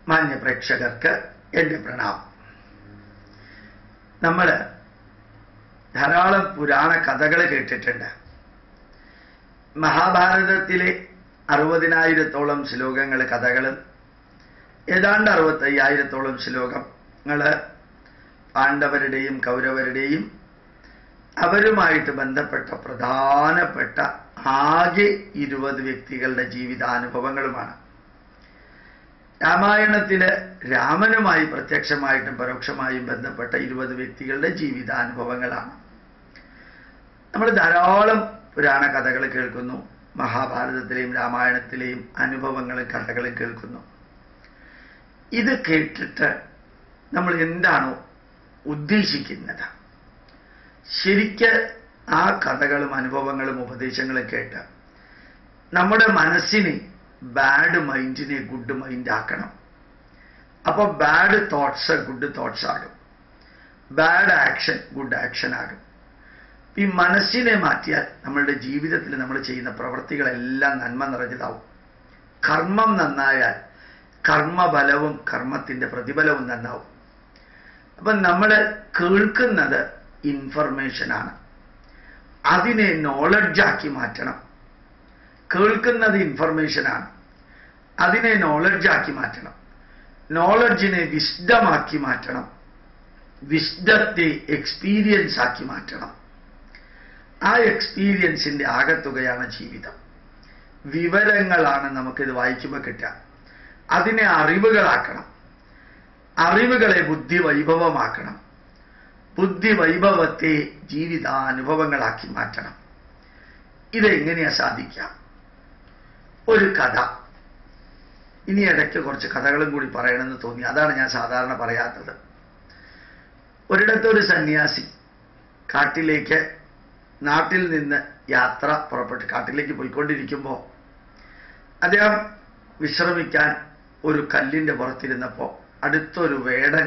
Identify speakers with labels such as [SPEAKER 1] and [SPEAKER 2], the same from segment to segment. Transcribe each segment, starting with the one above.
[SPEAKER 1] മാന്യ പ്രേക്ഷകർക്ക് എൻ്റെ പ്രണാമം നമ്മൾ ധാരാളം പുരാണ കഥകൾ കേട്ടിട്ടുണ്ട് മഹാഭാരതത്തിലെ അറുപതിനായിരത്തോളം ശ്ലോകങ്ങൾ കഥകളും ഏതാണ്ട് അറുപത്തയ്യായിരത്തോളം ശ്ലോകങ്ങൾ പാണ്ഡവരുടെയും കൗരവരുടെയും അവരുമായിട്ട് ബന്ധപ്പെട്ട പ്രധാനപ്പെട്ട ആകെ ഇരുപത് വ്യക്തികളുടെ ജീവിതാനുഭവങ്ങളുമാണ് രാമായണത്തില് രാമനുമായി പ്രത്യക്ഷമായിട്ടും പരോക്ഷമായും ബന്ധപ്പെട്ട ഇരുപത് വ്യക്തികളുടെ ജീവിതാനുഭവങ്ങളാണ് നമ്മൾ ധാരാളം പുരാണ കഥകൾ കേൾക്കുന്നു മഹാഭാരതത്തിലെയും രാമായണത്തിലെയും അനുഭവങ്ങളും കഥകളും കേൾക്കുന്നു ഇത് കേട്ടിട്ട് നമ്മൾ എന്താണോ ഉദ്ദേശിക്കുന്നത് ശരിക്ക് ആ കഥകളും അനുഭവങ്ങളും ഉപദേശങ്ങളും കേട്ട് നമ്മുടെ മനസ്സിനെ ബാഡ് മൈൻഡിനെ ഗുഡ് മൈൻഡ് ആക്കണം അപ്പോൾ ബാഡ് തോട്ട്സ് ഗുഡ് തോട്ട്സ് ആകും ബാഡ് ആക്ഷൻ ഗുഡ് ആക്ഷൻ ആകും ഈ മനസ്സിനെ മാറ്റിയാൽ നമ്മളുടെ ജീവിതത്തിൽ നമ്മൾ ചെയ്യുന്ന പ്രവൃത്തികളെല്ലാം നന്മ നിറഞ്ഞതാവും കർമ്മം നന്നായാൽ കർമ്മബലവും കർമ്മത്തിന്റെ പ്രതിഫലവും നന്നാവും അപ്പം നമ്മൾ കേൾക്കുന്നത് ഇൻഫർമേഷനാണ് അതിനെ നോളജാക്കി മാറ്റണം കേൾക്കുന്നത് ഇൻഫർമേഷനാണ് അതിനെ നോളജാക്കി മാറ്റണം നോളജിനെ വിശുദ്ധമാക്കി മാറ്റണം വിശുദ്ധത്തെ എക്സ്പീരിയൻസ് ആക്കി മാറ്റണം ആ എക്സ്പീരിയൻസിന്റെ ആകത്തുകയാണ് ജീവിതം വിവരങ്ങളാണ് നമുക്കിത് വായിക്കുമ്പോൾ കിട്ടുക അതിനെ അറിവുകളാക്കണം അറിവുകളെ ബുദ്ധി വൈഭവമാക്കണം ബുദ്ധി വൈഭവത്തെ ജീവിതാനുഭവങ്ങളാക്കി മാറ്റണം ഇതെങ്ങനെയാ സാധിക്കാം ഒരു കഥ ഇനി ഇടയ്ക്ക് കുറച്ച് കഥകളും കൂടി പറയണമെന്ന് തോന്നി അതാണ് ഞാൻ സാധാരണ പറയാത്തത് ഒരിടത്തൊരു സന്യാസി കാട്ടിലേക്ക് നാട്ടിൽ നിന്ന് യാത്ര പുറപ്പെട്ട് കാട്ടിലേക്ക് പോയിക്കൊണ്ടിരിക്കുമ്പോൾ അദ്ദേഹം വിശ്രമിക്കാൻ ഒരു കല്ലിൻ്റെ പുറത്തിരുന്നപ്പോൾ അടുത്തൊരു വേടൻ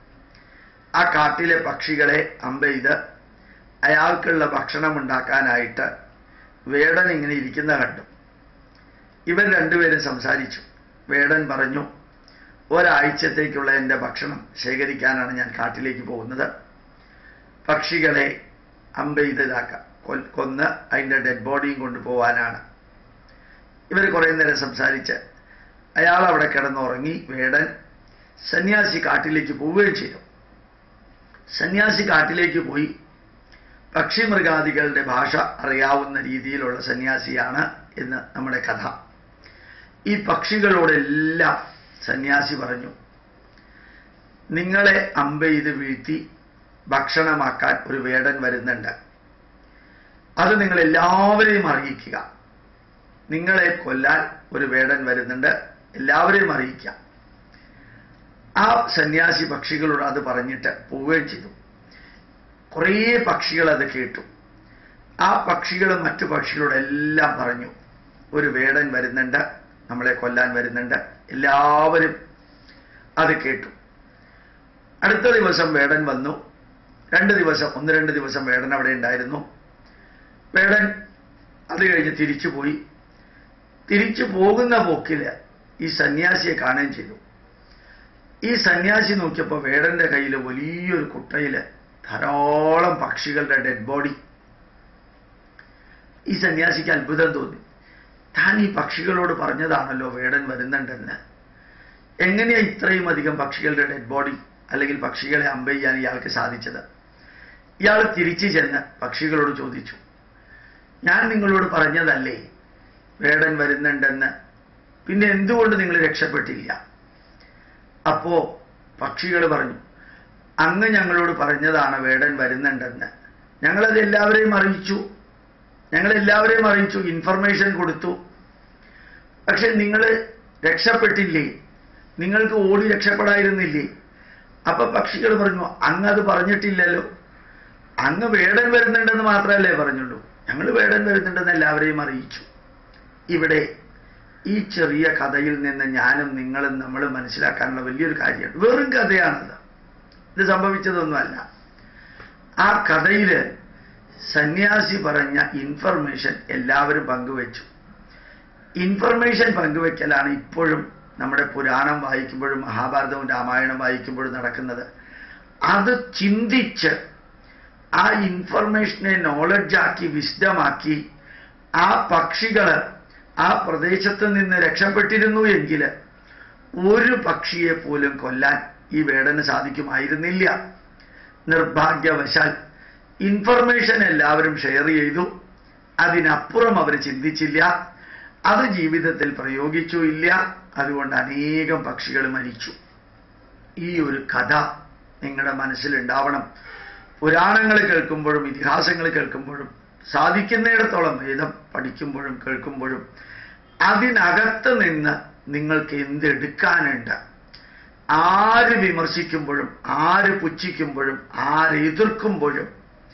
[SPEAKER 1] ആ കാട്ടിലെ പക്ഷികളെ അമ്പെയ്ത് അയാൾക്കുള്ള ഭക്ഷണം ഉണ്ടാക്കാനായിട്ട് വേടൻ ഇങ്ങനെ ഇരിക്കുന്ന കണ്ടു ഇവർ രണ്ടുപേരും സംസാരിച്ചു വേടൻ പറഞ്ഞു ഒരാഴ്ചത്തേക്കുള്ള എൻ്റെ ഭക്ഷണം ശേഖരിക്കാനാണ് ഞാൻ കാട്ടിലേക്ക് പോകുന്നത് പക്ഷികളെ അമ്പെയ്തതാക്കാം കൊന്ന് അതിൻ്റെ ഡെഡ് ബോഡിയും കൊണ്ടുപോകാനാണ് ഇവർ കുറേ നേരം സംസാരിച്ച് അയാൾ അവിടെ കിടന്നുറങ്ങി വേടൻ സന്യാസി കാട്ടിലേക്ക് പോവുകയും ചെയ്തു സന്യാസി കാട്ടിലേക്ക് പോയി പക്ഷിമൃഗാദികളുടെ ഭാഷ അറിയാവുന്ന രീതിയിലുള്ള സന്യാസിയാണ് എന്ന് നമ്മുടെ കഥ ഈ പക്ഷികളോടെല്ലാം സന്യാസി പറഞ്ഞു നിങ്ങളെ അമ്പെയ്ത് വീഴ്ത്തി ഭക്ഷണമാക്കാൻ ഒരു വേടൻ വരുന്നുണ്ട് അത് നിങ്ങൾ എല്ലാവരെയും അറിയിക്കുക നിങ്ങളെ കൊല്ലാൻ ഒരു വേടൻ വരുന്നുണ്ട് എല്ലാവരെയും അറിയിക്കാം ആ സന്യാസി പക്ഷികളോട് അത് പറഞ്ഞിട്ട് പോവുകയും ചെയ്തു കുറേ പക്ഷികൾ അത് കേട്ടു ആ പക്ഷികൾ മറ്റു പക്ഷികളോടെല്ലാം പറഞ്ഞു ഒരു വേടൻ വരുന്നുണ്ട് നമ്മളെ കൊല്ലാൻ വരുന്നുണ്ട് എല്ലാവരും അത് കേട്ടു അടുത്ത ദിവസം വേടൻ വന്നു രണ്ട് ദിവസം ഒന്ന് രണ്ട് ദിവസം വേടൻ അവിടെ ഉണ്ടായിരുന്നു വേടൻ അത് കഴിഞ്ഞ് തിരിച്ചു പോയി തിരിച്ചു പോകുന്ന പോക്കിൽ ഈ സന്യാസിയെ കാണുകയും ചെയ്തു ഈ സന്യാസി നോക്കിയപ്പോൾ വേടന്റെ കയ്യിൽ വലിയൊരു കുട്ടയിൽ ധാരാളം പക്ഷികളുടെ ഡെഡ് ബോഡി ഈ സന്യാസിക്ക് അത്ഭുതം തോന്നി താൻ ഈ പക്ഷികളോട് പറഞ്ഞതാണല്ലോ വേടൻ വരുന്നുണ്ടെന്ന് എങ്ങനെയാ ഇത്രയും അധികം പക്ഷികളുടെ ഡെഡ് ബോഡി അല്ലെങ്കിൽ പക്ഷികളെ അമ്പെയ്യാൻ ഇയാൾക്ക് സാധിച്ചത് ഇയാൾ തിരിച്ചു ചെന്ന് പക്ഷികളോട് ചോദിച്ചു ഞാൻ നിങ്ങളോട് പറഞ്ഞതല്ലേ വേടൻ വരുന്നുണ്ടെന്ന് പിന്നെ എന്തുകൊണ്ട് നിങ്ങൾ രക്ഷപ്പെട്ടില്ല അപ്പോ പക്ഷികൾ പറഞ്ഞു അങ്ങ് ഞങ്ങളോട് പറഞ്ഞതാണ് വേടൻ വരുന്നുണ്ടെന്ന് ഞങ്ങളത് എല്ലാവരെയും അറിയിച്ചു ഞങ്ങൾ എല്ലാവരെയും അറിയിച്ചു ഇൻഫർമേഷൻ കൊടുത്തു പക്ഷെ നിങ്ങൾ രക്ഷപ്പെട്ടില്ലേ നിങ്ങൾക്ക് ഓടി രക്ഷപ്പെടായിരുന്നില്ലേ അപ്പൊ പക്ഷികൾ പറഞ്ഞു അങ്ങ് അത് പറഞ്ഞിട്ടില്ലല്ലോ അങ്ങ് വേടൻ വരുന്നുണ്ടെന്ന് മാത്രമല്ലേ പറഞ്ഞുള്ളൂ ഞങ്ങൾ വേടൻ വരുന്നുണ്ടെന്ന് എല്ലാവരെയും അറിയിച്ചു ഇവിടെ ഈ ചെറിയ കഥയിൽ നിന്ന് ഞാനും നിങ്ങളും നമ്മൾ മനസ്സിലാക്കാനുള്ള വലിയൊരു കാര്യമാണ് വെറും കഥയാണത് ഇത് സംഭവിച്ചതൊന്നുമല്ല ആ കഥയില് സന്യാസി പറഞ്ഞ ഇൻഫർമേഷൻ എല്ലാവരും പങ്കുവച്ചു ഇൻഫർമേഷൻ പങ്കുവെക്കലാണ് ഇപ്പോഴും നമ്മുടെ പുരാണം വായിക്കുമ്പോഴും മഹാഭാരതവും രാമായണം വായിക്കുമ്പോഴും നടക്കുന്നത് അത് ചിന്തിച്ച് ആ ഇൻഫർമേഷനെ നോളജാക്കി വിശദമാക്കി ആ പക്ഷികൾ ആ പ്രദേശത്ത് നിന്ന് രക്ഷപ്പെട്ടിരുന്നു എങ്കിൽ ഒരു പക്ഷിയെ പോലും കൊല്ലാൻ ഈ വേടന് സാധിക്കുമായിരുന്നില്ല നിർഭാഗ്യവശാൽ ഇൻഫർമേഷൻ എല്ലാവരും ഷെയർ ചെയ്തു അതിനപ്പുറം അവർ ചിന്തിച്ചില്ല അത് ജീവിതത്തിൽ പ്രയോഗിച്ചു ഇല്ല അതുകൊണ്ട് അനേകം പക്ഷികൾ മരിച്ചു ഈ ഒരു കഥ നിങ്ങളുടെ മനസ്സിലുണ്ടാവണം പുരാണങ്ങൾ കേൾക്കുമ്പോഴും ഇതിഹാസങ്ങൾ കേൾക്കുമ്പോഴും സാധിക്കുന്നിടത്തോളം വേദം പഠിക്കുമ്പോഴും കേൾക്കുമ്പോഴും അതിനകത്ത് നിന്ന് നിങ്ങൾക്ക് എന്തെടുക്കാനുണ്ട് ആര് വിമർശിക്കുമ്പോഴും ആര് പുച്ഛിക്കുമ്പോഴും ആര് എതിർക്കുമ്പോഴും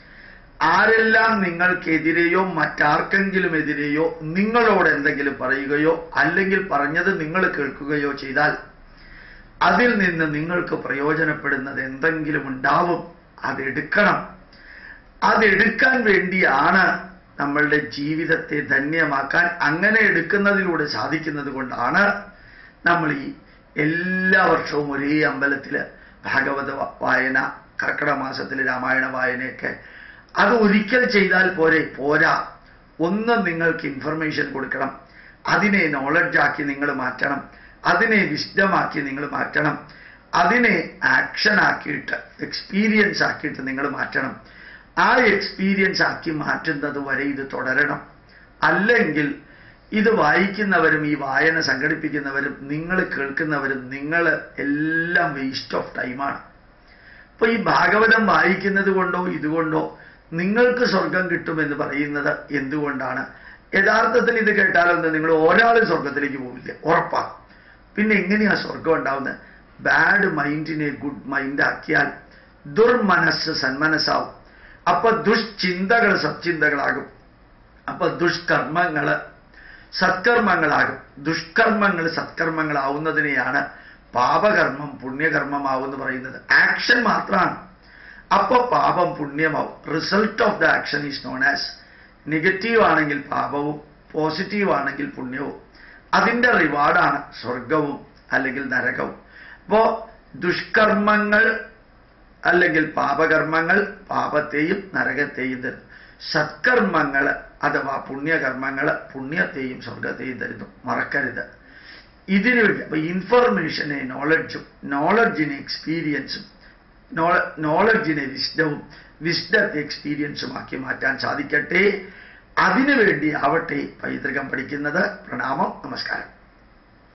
[SPEAKER 1] ആരെല്ലാം നിങ്ങൾക്കെതിരെയോ മറ്റാർക്കെങ്കിലും എതിരെയോ നിങ്ങളോട് എന്തെങ്കിലും പറയുകയോ അല്ലെങ്കിൽ പറഞ്ഞത് നിങ്ങൾ കേൾക്കുകയോ ചെയ്താൽ അതിൽ നിന്ന് നിങ്ങൾക്ക് പ്രയോജനപ്പെടുന്നത് എന്തെങ്കിലും ഉണ്ടാവും അതെടുക്കണം അതെടുക്കാൻ വേണ്ടിയാണ് നമ്മളുടെ ജീവിതത്തെ ധന്യമാക്കാൻ അങ്ങനെ എടുക്കുന്നതിലൂടെ സാധിക്കുന്നത് കൊണ്ടാണ് നമ്മൾ ഈ എല്ലാ വർഷവും ഒരേ അമ്പലത്തിൽ ഭാഗവത വായന കർക്കിടക മാസത്തിൽ രാമായണ വായനയൊക്കെ അത് ഒരിക്കൽ ചെയ്താൽ പോരെ പോരാ ഒന്ന് നിങ്ങൾക്ക് ഇൻഫർമേഷൻ കൊടുക്കണം അതിനെ നോളജാക്കി നിങ്ങൾ മാറ്റണം അതിനെ വിശദമാക്കി നിങ്ങൾ മാറ്റണം അതിനെ ആക്ഷൻ ആക്കിയിട്ട് എക്സ്പീരിയൻസ് ആക്കിയിട്ട് നിങ്ങൾ മാറ്റണം ആ എക്സ്പീരിയൻസ് ആക്കി മാറ്റുന്നത് വരെ ഇത് തുടരണം അല്ലെങ്കിൽ ഇത് വായിക്കുന്നവരും ഈ വായന സംഘടിപ്പിക്കുന്നവരും നിങ്ങൾ കേൾക്കുന്നവരും നിങ്ങൾ എല്ലാം വേസ്റ്റ് ഓഫ് ടൈമാണ് അപ്പൊ ഈ ഭാഗവതം വായിക്കുന്നത് കൊണ്ടോ ഇതുകൊണ്ടോ നിങ്ങൾക്ക് സ്വർഗം കിട്ടുമെന്ന് പറയുന്നത് എന്തുകൊണ്ടാണ് യഥാർത്ഥത്തിൽ ഇത് കേട്ടാലൊന്നും നിങ്ങൾ ഒരാളും സ്വർഗത്തിലേക്ക് പോവില്ല ഉറപ്പാ പിന്നെ എങ്ങനെയാ സ്വർഗം ഉണ്ടാവുന്നത് ബാഡ് മൈൻഡിനെ ഗുഡ് മൈൻഡ് ആക്കിയാൽ ദുർമനസ് സന്മനസ്സാവും അപ്പൊ ദുഷ്ചിന്തകൾ സത്ചിന്തകളാകും അപ്പൊ ദുഷ്കർമ്മങ്ങള് സത്കർമ്മങ്ങളാകും ദുഷ്കർമ്മങ്ങൾ സത്കർമ്മങ്ങളാവുന്നതിനെയാണ് പാപകർമ്മം പുണ്യകർമ്മമാവും എന്ന് പറയുന്നത് ആക്ഷൻ മാത്രമാണ് അപ്പൊ പാപം പുണ്യമാവും result of the action is known as negative ആണെങ്കിൽ പാപവും പോസിറ്റീവ് ആണെങ്കിൽ പുണ്യവും അതിൻ്റെ റിവാർഡാണ് സ്വർഗവും അല്ലെങ്കിൽ നരകവും അപ്പോ ദുഷ്കർമ്മങ്ങൾ അല്ലെങ്കിൽ പാപകർമ്മങ്ങൾ പാപത്തെയും നരകത്തെയും തരുന്നു സത്കർമ്മങ്ങൾ അഥവാ പുണ്യകർമ്മങ്ങൾ പുണ്യത്തെയും സ്വർഗത്തെയും തരുന്നു മറക്കരുത് ഇതിനു വേണ്ടി അപ്പൊ ഇൻഫർമേഷനെ നോളജും നോളജിനെ എക്സ്പീരിയൻസും നോളജിനെ വിശദവും വിശദത്തെ എക്സ്പീരിയൻസും ആക്കി മാറ്റാൻ സാധിക്കട്ടെ അതിനുവേണ്ടി ആവട്ടെ പൈതൃകം പഠിക്കുന്നത് പ്രണാമം നമസ്കാരം